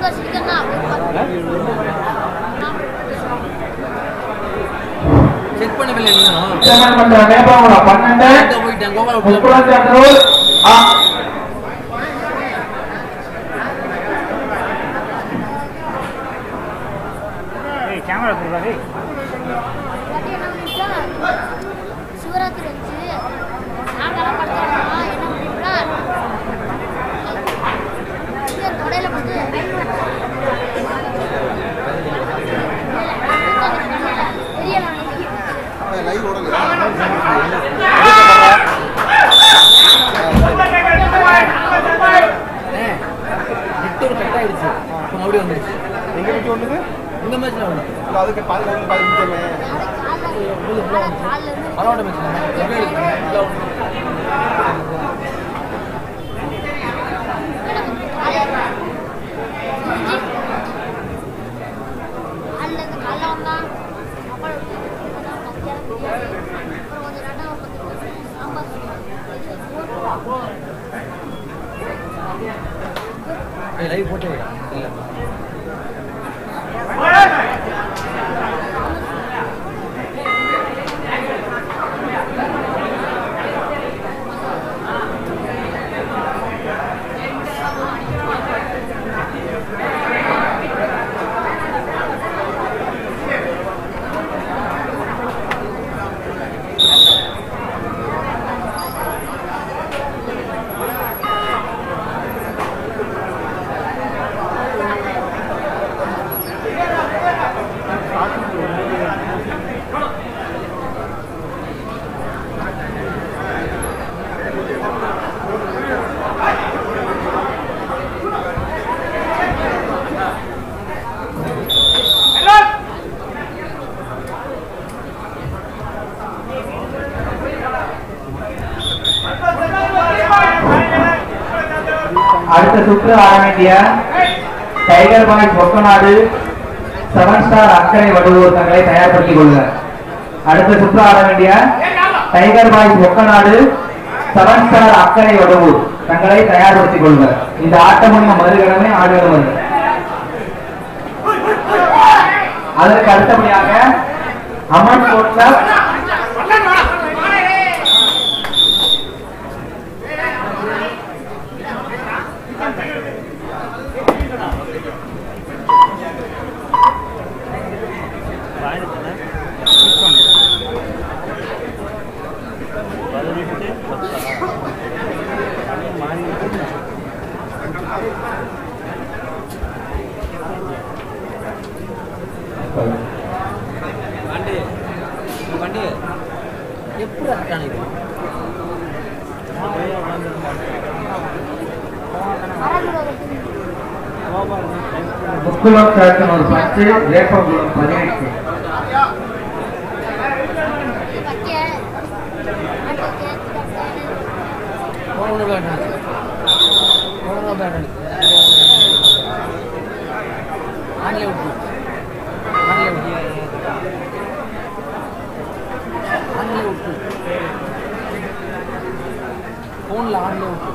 check பண்ணவில்லை நீங்களும் சட்டமன்ற நேபாளம் பன்னெண்டு எங்க போயிட்டேன் கோபால முப்பத்தஞ்சூர் கேமரா கொடுக்குறாரு சிவராத்திரி வந்துச்சு நாங்கெல்லாம் படுத்துறோம் என்ன பண்ணிட்டா தொடையில வந்து தெரியல லைவ் ஓடல நெட் ஒரு கட் ஆயிடுச்சு இப்போ மறுபடியும் வந்துருச்சு எங்க விட்டு ஒண்ணுது இந்த மேட்ச்ல வந்து இல்ல அதுக்கு பாதி நாள் பாதி நிமிஷமே காலில் இருந்து பரவாயில்ல மேட்ச் எப்படி இருக்கு காலில் இருந்து காலைல வந்தான் அப்புறம் மத்தியானம் பிரியாணி அப்புறம் கொஞ்சம் ரெண்டாவது பத்து சாம்பார் லைவ் போட்டே விடா இல்லை அடுத்த சுற்று ஆட வேண்டிய tiger boy Pokkanadu seven star Akkarai Vaduvur தங்களை தயார்படுத்திக் கொள்க அடுத்த சுற்று ஆட வேண்டிய tiger boy Pokkanadu seven star Akkarai Vaduvur தங்களை தயார்படுத்திக் கொள்க இந்த ஆட்டம் முடிந்த மறுகிழமை ஆடுகிறது அதற்கு அடுத்தபடியாக அமன் கோட்ல வண்டி இந்த வண்டி எப்படி ஆட்டான இது முக்குளம் கிழக்கு ஒரு பத்து வேப்பங்குளம் பதினெட்டு வைக்க ஆட்டோ கேட்டு போன பேட்டான் போன பேட்டான் ஆன்லைன் விட்டு ஆன்லைன் விட்டு ஆன்லைன் விட்டு ஃபோனில் ஆன்லைன் விட்டு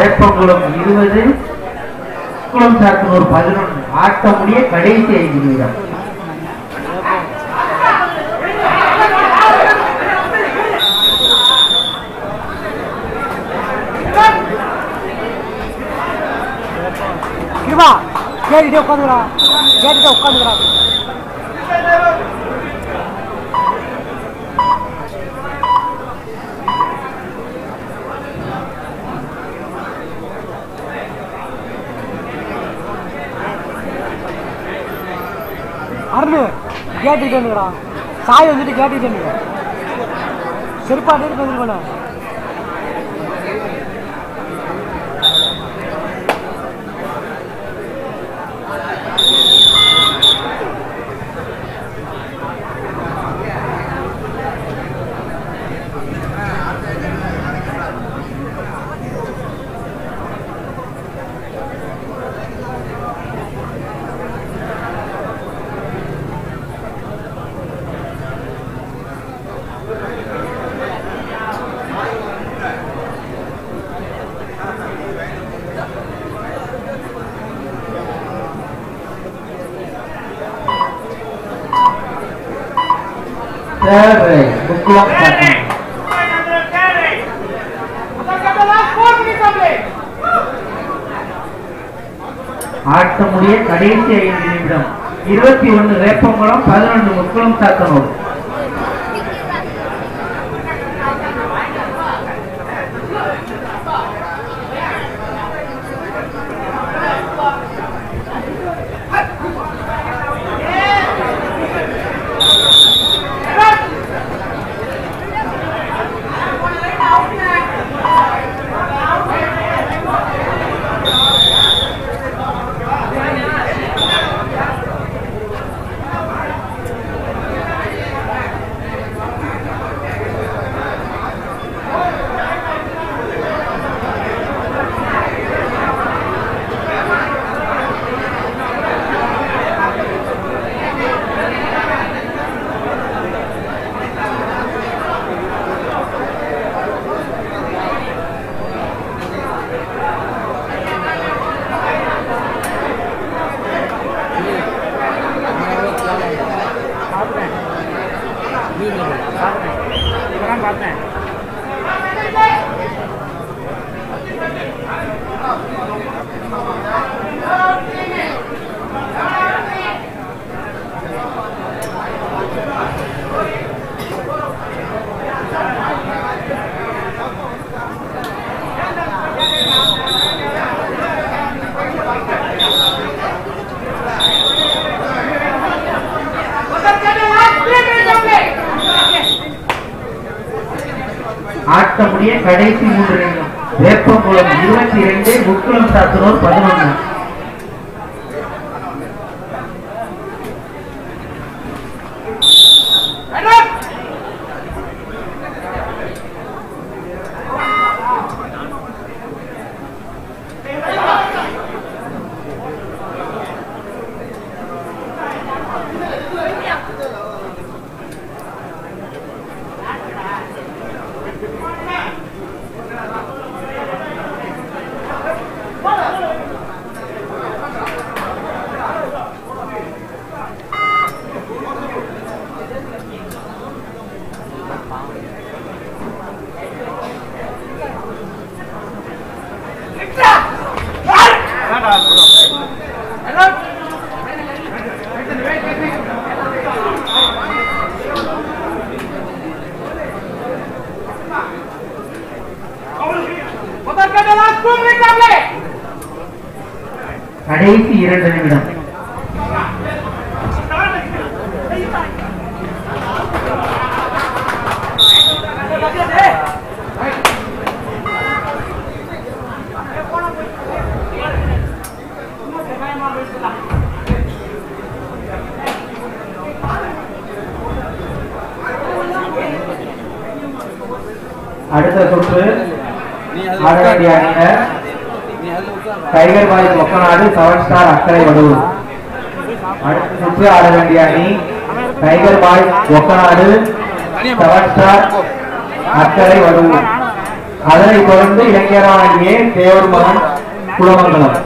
வேப்பங்குளம் இருபது குளம் சாத்தனூர் பதினொன்று ஆட்ட முடிய கடைசி ஐந்து நிமிடம் கிருபா கேட்டுட்டே உட்காந்துக்கிறா கேட்டுட்டே உட்காந்துக்கிறா அருணு கேட்டுக்கிட்டு வந்துக்கிறான் சாய் வந்துட்டு கேட்டுக்கிட்டு வந்துங்க செருப்பாட்டு வந்துட்டு பண்ண தேர்ட் ரைட் முக்குளம் சாத்தனூர் ஆட்ட முடிய கடைசி ஐந்து நிமிடம் இருபத்தி ஒன்று வேப்பங்குளம் பதினொன்று முக்குளம் சாத்தனூர் பார்த்தேன் ஆட்ட முடிய கடைசி மூன்று நிமிடம் வேப்பங்குளம் இருபத்தி இரண்டு முக்குளம் சாத்தனூர் பதினொன்று கடைசி இரண்டு நிமிடம் அடுத்த சுற்று நீ ஆட வேண்டிய அணியினர் நீ அதுல உட்கார் tiger boys Okkanadu seven star Akkarai Vaduvur அடுத்த சுற்று ஆட வேண்டிய அணி tiger boys Okkanadu seven star Akkarai Vaduvur அதனைத் தொடர்ந்து இளைஞரான ஏ தேவர் மகன் குலமங்கலம்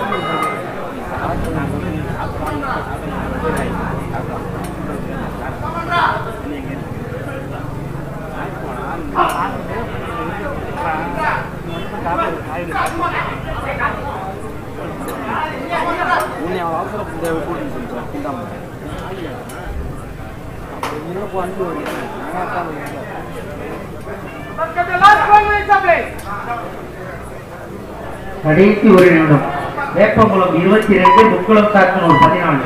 உன்னை அவன் அவசர கூட்டிட்டு சொல்லிட்டான் இந்தாம்மா அப்புறம் இன்னும் வந்து கடைசி ஒரு நிமிடம் வேப்பங்குளம் இருபத்தி ரெண்டு முக்குளம் சாத்தனூர் பதினாலு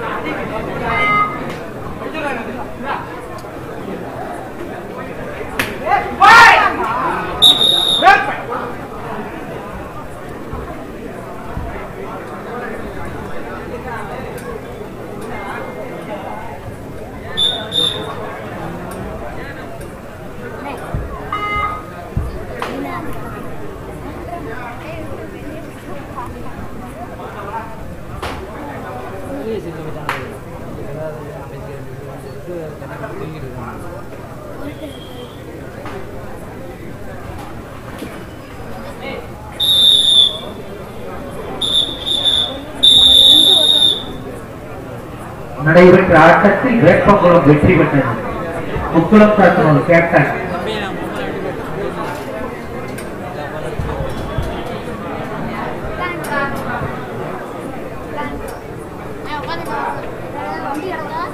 நடைபெற்ற ஆட்டத்தில் வேப்பங்குளம் வெற்றி பெற்றது முக்குளம் சாத்தனூர் கேப்டன் வண்டி கிடக்கா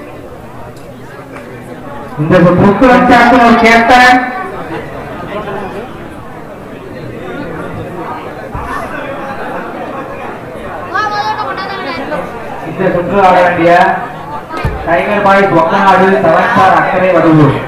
இந்த முக்குளம் சாத்தனூர் கேப்டன் வா முதல்ல கொண்டாந்து இந்த சுற்று ஆட வேண்டிய tiger boys Okkanadu seven star Akkarai Vaduvur